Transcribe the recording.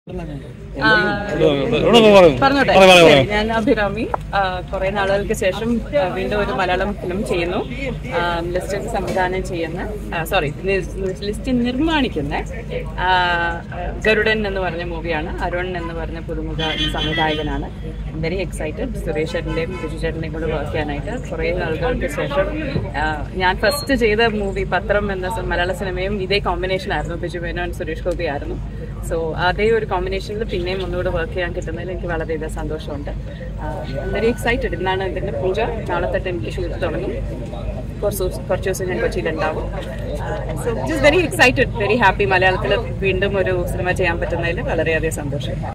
പറഞ്ഞോട്ടെ ശരി, ഞാൻ അഭിരാമി കുറെ നാളുകൾക്ക് ശേഷം ആ, വീണ്ടും ഒരു മലയാളം ഫിലിം ചെയ്യുന്നു ലിസ്റ്റ് സംവിധാനം ചെയ്യുന്ന സോറി ലിസ്റ്റ് നിർമ്മാണിക്കുന്ന ആ, ഗരുഡൻ എന്ന് പറഞ്ഞ മൂവിയാണ് അരുൺ എന്ന് പറഞ്ഞ പുതുമുഖ സംവിധായകനാണ് വെരി എക്സൈറ്റഡ് സുരേഷ് ചേട്ടൻ്റെയും ബിജു ചേട്ടൻ്റെയും കൂടെ വർക്ക് ചെയ്യാനായിട്ട് കുറേ നാളുകൾക്ക് ശേഷം ആ, ഞാൻ ഫസ്റ്റ് ചെയ്ത മൂവി പത്രം എന്ന സ- മലയാള സിനിമയും ഇതേ കോമ്പിനേഷൻ ആയിരുന്നു ബിജു മേനോൻ സുരേഷ് ഗോപി ആയിരുന്നു സോ അതേ ഒരു കോമ്പിനേഷനിൽ പിന്നെയും ഒന്നുകൂടെ വർക്ക് ചെയ്യാൻ കിട്ടുന്നതിൽ എനിക്ക് വളരെയധികം സന്തോഷമുണ്ട് വെരി എക്സൈറ്റഡ് ഇന്നാണ് ഇതിന്റെ പൂജ നാളെ തൊട്ട് എനിക്ക് ഷൂട്ട് തുടങ്ങും കുറച്ച് ദിവസം കുറച്ച് ദിവസം ഞാൻ കൊച്ചിയിലുണ്ടാവും so just very excited very happy മലയാളത്തിൽ വീണ്ടും ഒരു സിനിമ ചെയ്യാൻ പറ്റുന്നതിൽ വളരെയധികം സന്തോഷം